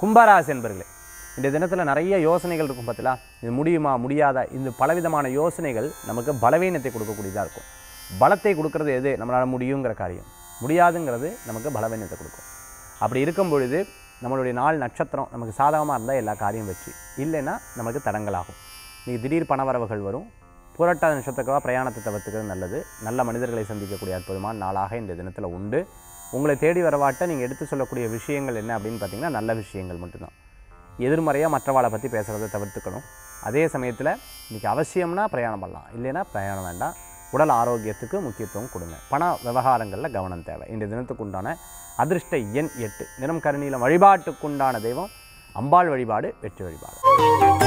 கும்பராசி என்பர்களே இந்த தினத்தில் நிறைய யோசனைகள் இருக்கும் பார்த்தீங்களா இது முடியுமா முடியாதா இந்த பலவிதமான யோசனைகள் நமக்கு பலவீனத்தை கொடுக்கக்கூடியதாக இருக்கும் பலத்தை கொடுக்கறது எது நம்மளால் முடியுங்கிற காரியம் முடியாதுங்கிறது நமக்கு பலவீனத்தை கொடுக்கும் அப்படி இருக்கும் பொழுது நம்மளுடைய நாள் நட்சத்திரம் நமக்கு சாதகமாக இருந்தால் எல்லா காரியம் வெற்றி இல்லைன்னா நமக்கு தடங்கலாகும் நீங்கள் திடீர் பணவரவுகள் வரும் புரட்டாத நட்சத்திரக்காக பிரயாணத்தை தவிர்த்துக்கிறது நல்லது நல்ல மனிதர்களை சந்திக்கக்கூடிய அற்புதமான நாளாக இந்த தினத்தில் உண்டு உங்களை தேடி வரவாட்ட நீங்கள் எடுத்து சொல்லக்கூடிய விஷயங்கள் என்ன அப்படின்னு பார்த்தீங்கன்னா நல்ல விஷயங்கள் மட்டும்தான் எதிர்மறையாக மற்றவாளை பற்றி பேசுகிறத தவிர்த்துக்கணும் அதே சமயத்தில் இன்றைக்கி அவசியம்னா பிரயாணம் பண்ணலாம் இல்லைன்னா பிரயாணம் வேண்டாம் உடல் ஆரோக்கியத்துக்கு முக்கியத்துவம் கொடுங்க பண விவகாரங்களில் கவனம் தேவை இந்த தினத்துக்கு உண்டான அதிர்ஷ்ட எண் எட்டு நிறம் கருநீலம் வழிபாட்டுக்குண்டான தெய்வம் அம்பாள் வழிபாடு வெற்றி வழிபாடு